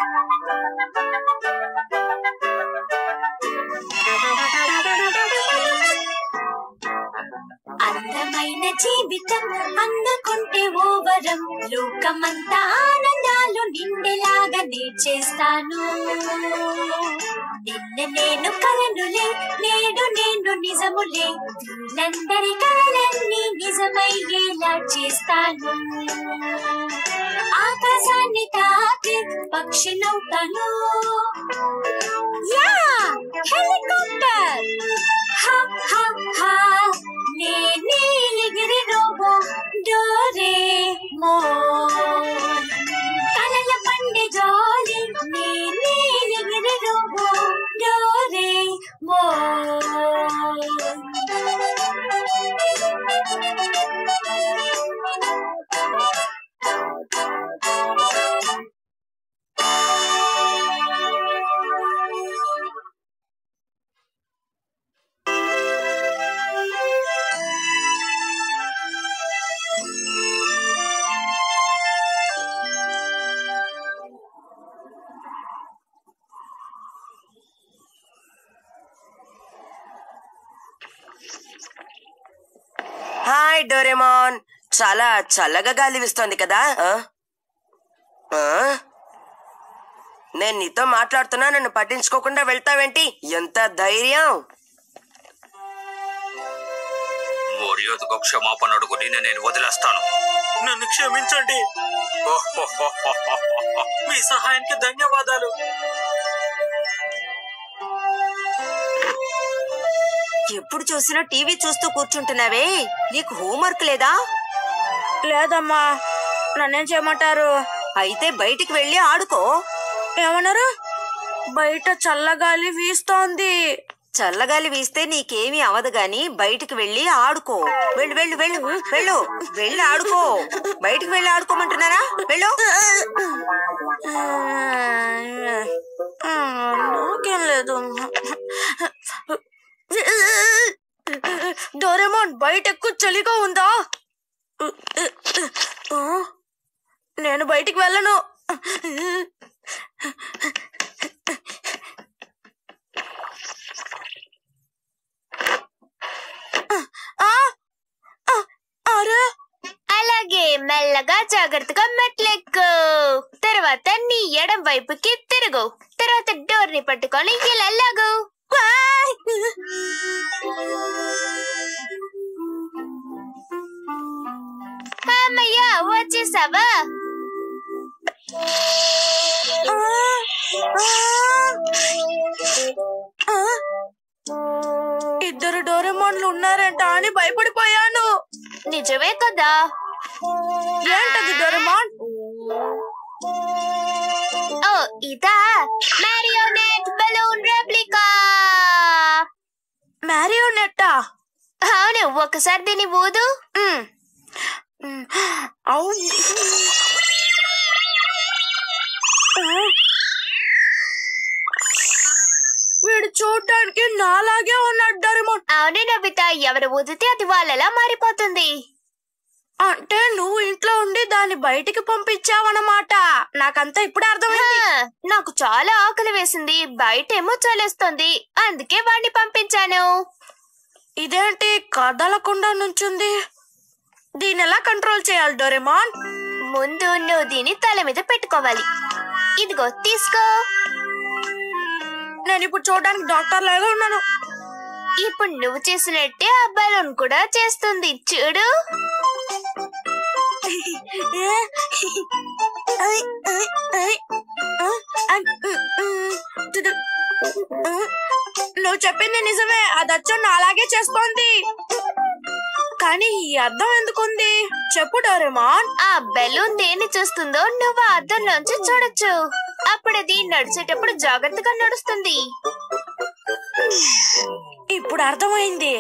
అందమైన జీవితం అందుకుంటే ఓ వరం లోకమంతా ఆనందాలు నిండేలాగా నేర్చేస్తాను నిన్న నేను కలనులే నేడు నేను నిజములే వీళ్ళందరి కలలన్నీ నిజమయ్యేలా చేస్తాను ఆకాశాన్ని తాకి పక్షినవుతాను యా హెలికాప్టర్ హా హా హా నేనే ఎగిరి రోబో డోరేమోన్ కలల పండే జాలి నేనే ఎగిరి రోబో డోరేమోన్ హాయ్ డోరేమాన్ చాలా చల్లగా గాలి వీస్తోంది కదా ఆ? ఆ? నేను నీతో మాట్లాడుతున్నా నన్ను పట్టించుకోకుండా వెళ్తావేంటి ఎంత ధైర్యం మర్యాదకు క్షమాపణ అడుగుని నేను వదిలేస్తాను నన్ను క్షమించండి మీ సహాయానికి ధన్యవాదాలు ఎప్పుడు చూసినా టీవీ చూస్తూ కూర్చుంటున్నావే నీకు హోంవర్క్ లేదా లేదమ్మా నన్నేం చేయమంటారు అయితే బయటికి వెళ్ళి ఆడుకో ఏమన్నారు బయట చల్లగాలి వీస్తోంది చల్లగాలి వీస్తే నీకేమీ అవదు గాని బయటికి వెళ్ళి ఆడుకో వెళ్ళు వెళ్ళు వెళ్ళు వెళ్ళు వెళ్ళి ఆడుకో బయటికి వెళ్ళి ఆడుకోమంటున్నారా వెళ్ళు నాకేం లేదు డోరేమోన్ బయట ఎక్కువ చలిగా ఉందా ఆ, నేను బయటికి వెళ్ళను ఆ, ఆ, అరే అలాగే మెల్లగా జాగ్రత్తగా మెట్లెక్కు తర్వాత నీ ఎడం వైపుకి తిరుగు తర్వాత డోర్ ని పట్టుకొని ఇలా లాగు అమ్మయ్యా వచ్చేసావా ఆ! ఇద్దరు డోరెమోన్లు ఉన్నారంట అని భయపడిపోయాను నిజమే కదా ఏంటది డోరెమోన్ ఓ ఇదా మ్యారియోనెట్ బలూన్ రెప్లికా మ్యారియోనెట్టా అవును ఒకసారి దీన్ని ఊదు ఉమ్. ఉమ్. అవును ఆ. వీడు చూడ్డానికి నాలాగే ఉన్నాడు డోరెమోన్ అవును నబిత ఎవరు ఊదితే అది వాళ్ళలా మారిపోతుంది అంటే నువ్వు ఇంట్లో ఉండి దాన్ని బయటికి పంపించావన్నమాట నాకంతా ఇప్పుడే అర్థమైంది హా, నాకు చాలా ఆకలి వేసింది బయటేమో చలేస్తుంది అందుకే వాడిని పంపించాను ఇదేంటి కదలకుండా నుంచుంది దీన్ని ఎలా కంట్రోల్ చేయాలి డోరెమాన్ ముందు నువ్వు దీన్ని తల మీద పెట్టుకోవాలి ఇదిగో తీసుకో నేను ఇప్పుడు చూడడానికి డాక్టర్ లాగా ఉన్నాను ఇప్పుడు నువ్వు చేసినట్టే ఆ బలూన్ కూడా చేస్తుంది చూడు నువ్వు చెప్పింది నిజమే అది అచ్చం అలాగే చేస్తోంది కానీ ఈ అర్థం ఎందుకుంది చెప్పు డోరెమాన్ ఆ బెలూన్ దేన్ని చూస్తుందో నువ్వు ఆ అద్దంలోంచి చూడొచ్చు అప్పుడు అది నడిచేటప్పుడు జాగ్రత్తగా నడుస్తుంది ఇప్పుడు అర్థమైంది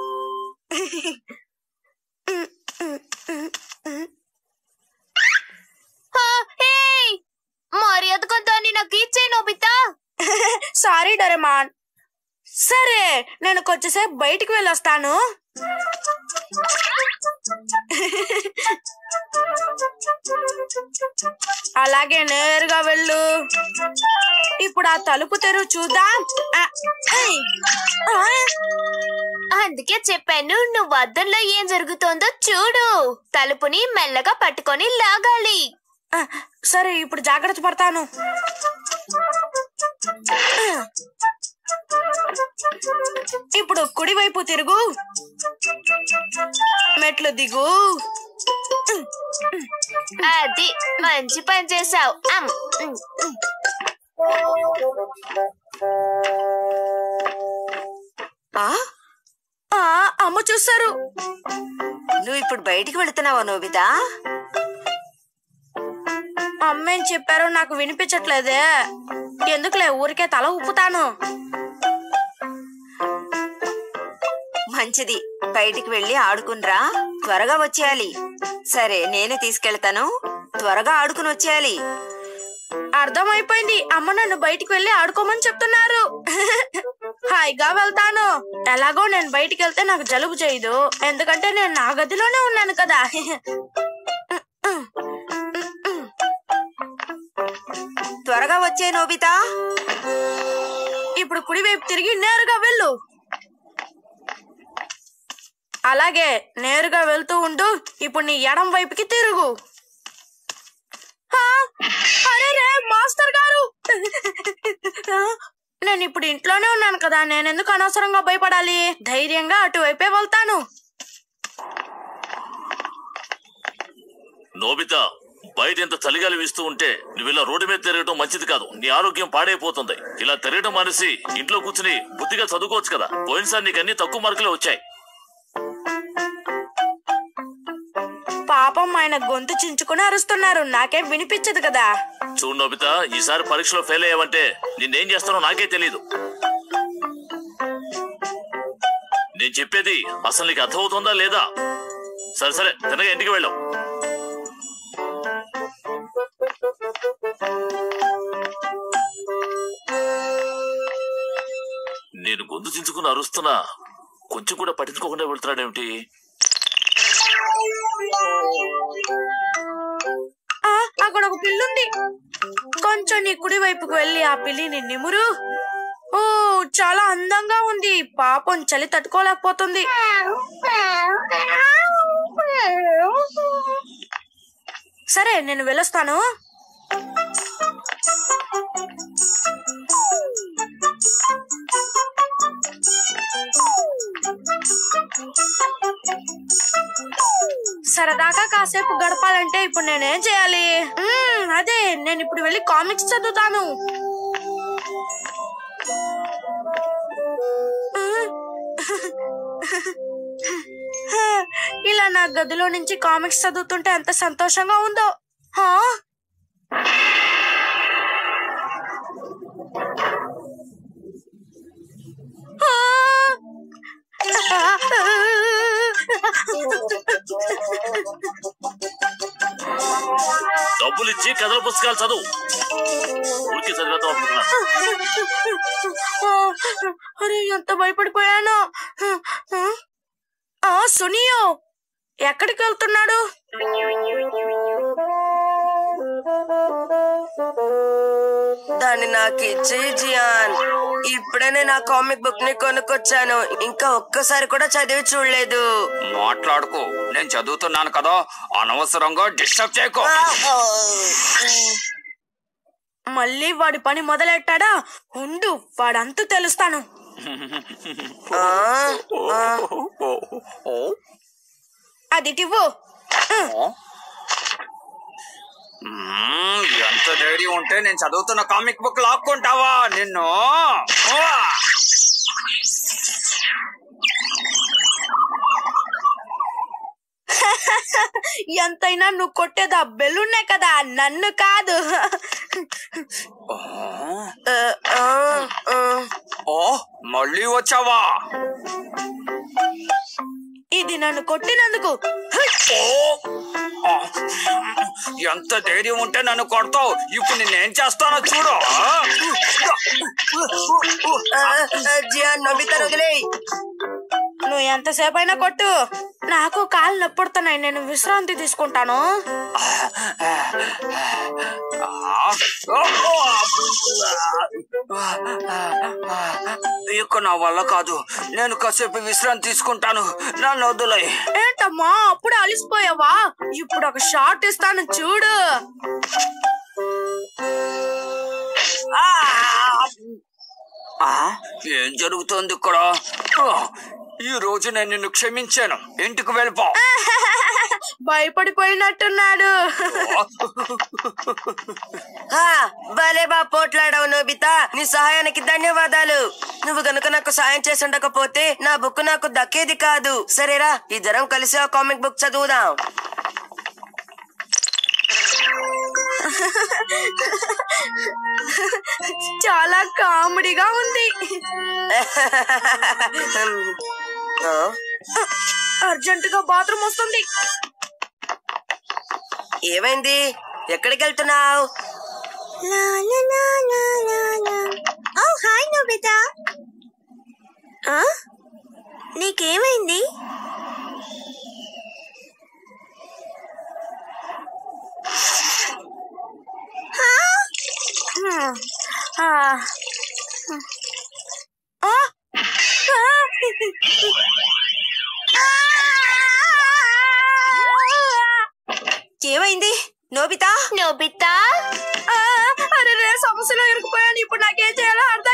హా, హేయ్! మర్యాదగా దాన్ని నాకు ఇచ్చే నోబితా సారీ డోరెమాన్ సరే నేను కొంచెంసేపు బయటికి వెళ్ళొస్తాను అలాగే నేరుగా వెళ్ళు ఇప్పుడు ఆ తలుపు తెరువు చూద్దాం ఆ, ఐ, ఆ, అందుకే చెప్పాను నువ్వు అద్దంలో ఏం జరుగుతోందో చూడు తలుపుని మెల్లగా పట్టుకొని లాగాలి ఆ, సరే ఇప్పుడు జాగ్రత్త పడతాను ఇప్పుడు కుడివైపు తిరుగు మెట్లు దిగు అది మంచి పని చేసావు అమ్, ఉమ్, ఉమ్. ఆ ఆ అమ్మ చూస్తారు నువ్వు ఇప్పుడు బయటికి వెళుతున్నావా నోబితా అమ్మేం చెప్పారో నాకు వినిపించట్లేదే ఎందుకులే ఊరికే తల ఉప్పుతాను మంచిది బయటికి వెళ్ళి ఆడుకునిరా త్వరగా వచ్చేయాలి సరే నేనే తీసుకెళ్తాను త్వరగా ఆడుకుని వచ్చేయాలి అర్థమైపోయింది అమ్మ నన్ను బయటికి వెళ్ళి ఆడుకోమని చెప్తున్నారు హాయిగా వెళ్తాను ఎలాగో నేను బయటికి వెళ్తే నాకు జలుబు చేయదు ఎందుకంటే నేను నా గదిలోనే ఉన్నాను కదా త్వరగా వచ్చే నోబితా ఇప్పుడు కుడివైపు తిరిగి నేరుగా వెళ్ళు అలాగే నేరుగా వెళ్తూ ఉండు ఇప్పుడు నీ ఎడం వైపుకి తిరుగు ఆ, అరే రే మాస్టర్ గారు ఆ, నేను ఇప్పుడు ఇంట్లోనే ఉన్నాను కదా నేను ఎందుకు అనవసరంగా భయపడాలి ధైర్యంగా అటువైపే వెళ్తాను నోబితా బయట ఎంత చలిగాలి వీస్తూ ఉంటే నువ్వు ఇలా రోడ్డు మీద తిరగడం మంచిది కాదు నీ ఆరోగ్యం పాడైపోతుంది ఇలా తిరగడం మానేసి ఇంట్లో కూర్చుని బుద్ధిగా చదువుకోవచ్చు కదా పోయినసారి నీకు అన్ని తక్కువ మార్కులే వచ్చాయి పాపం ఆయన గొంతు చించుకుని అరుస్తున్నారు నాకేం వినిపించదు కదా చూడు నోబితా ఈసారి పరీక్షలో ఫెయిల్ అయ్యావంటే నిన్నేం చేస్తానో నాకే తెలియదు నేను చెప్పేది అసలు నీకు అర్థమవుతుందా లేదా సరే సరే తినగా ఇంటికి వెళ్ళావు నేను గొంతు చించుకుని అరుస్తున్నా కొంచెం కూడా పట్టించుకోకుండా వెళ్తున్నాడేమిటి ఆ, అక్కడ ఒక పిల్లుంది కొంచెం నీ కుడి వైపుకు వెళ్ళి ఆ పిల్లిని నిమురు ఓ చాలా అందంగా ఉంది పాపం చలి తట్టుకోలేకపోతుంది సరే నేను వెళ్ళొస్తాను సరదాగా కాసేపు గడపాలంటే ఇప్పుడు నేనేం చేయాలి మ్మ్, అదే నేను ఇప్పుడు వెళ్ళి కామిక్స్ చదువుతాను ఇలా నా గదిలో నుంచి కామిక్స్ చదువుతుంటే ఎంత సంతోషంగా ఉందో హా? డబ్బులు ఇచ్చి కథల పుస్తకాలు చదువు ఊరికి చదివేద్దాం అనుకుంటున్నా అరే ఎంత భయపడిపోయాను ఆ సునియో ఎక్కడికి వెళ్తున్నాడు దాన్ని నాకు ఇచ్చే జియాన్ ఇప్పుడే నేను ఆ కామిక్ బుక్ ని కొనుక్కొచ్చాను ఇంకా ఒక్కసారి కూడా చదివి చూడలేదు మాట్లాడుకో నేను చదువుతున్నాను కదా అనవసరంగా డిస్టర్బ్ చేయకు మళ్ళీ వాడి పని మొదలెట్టాడా ఉండు వాడంతు తెలుస్తాను ఆ, ఆ, అది టివ్వు మ్మ్, ఎంత ధైర్యం ఉంటే నేను చదువుతున్న కామిక్ బుక్ లాక్కుంటావా నిన్ను ఆ! ఎంతైనా నువ్వు కొట్టేది ఆ బెలూన్నే కదా నన్ను కాదు ఆ, ఆ, ఆ. ఓ మళ్ళీ వచ్చావా ఇది నన్ను కొట్టినందుకు ఓ ఆ! ఎంత ధైర్యం ఉంటే నన్ను కొడతావు ఇప్పుడు నేనేం చేస్తానో చూడు ఆ! ఆ, ఆ, జియాన్ నవ్వితాను వదిలేయ్ నువ్వు ఎంతసేపు అయినా కొట్టు నాకు కాళ్ళు నొప్పుడుతున్నాయి నేను విశ్రాంతి తీసుకుంటాను ఇక నా వల్ల కాదు నేను కాసేపు విశ్రాంతి తీసుకుంటాను నన్ను వదిలే ఏంటమ్మా అప్పుడే అలిసిపోయావా ఇప్పుడు ఒక షాట్ ఇస్తాను చూడు ఆ, ఏం జరుగుతోంది ఇక్కడ ఆ, ఈ రోజు నేను నిన్ను క్షమించాను ఇంటికి వెళ్ళిపో భయపడిపోయినట్టున్నాడు హా, భలే బా పోట్లాడవు నోబితా నీ సహాయానికి ధన్యవాదాలు నువ్వు గనుక నాకు సాయం చేసి ఉండకపోతే నా బుక్ నాకు దక్కేది కాదు సరేరా ఇద్దరం కలిసి ఆ కామిక్ బుక్ చదువుదాం చాలా కామెడీగా ఉంది ఆ, అర్జెంట్ గా బాత్రూమ్ వస్తుంది ఏమైంది ఎక్కడికి వెళ్తున్నావు ఓ హాయ్ నోబితా నీకేమైంది ఆ. ఆ. ఏమైంది నోబితా నోబితా ఆ, అరే రే సమస్యలో ఇరుకుపోయాను ఇప్పుడు నాకేం చేయాలో అర్థం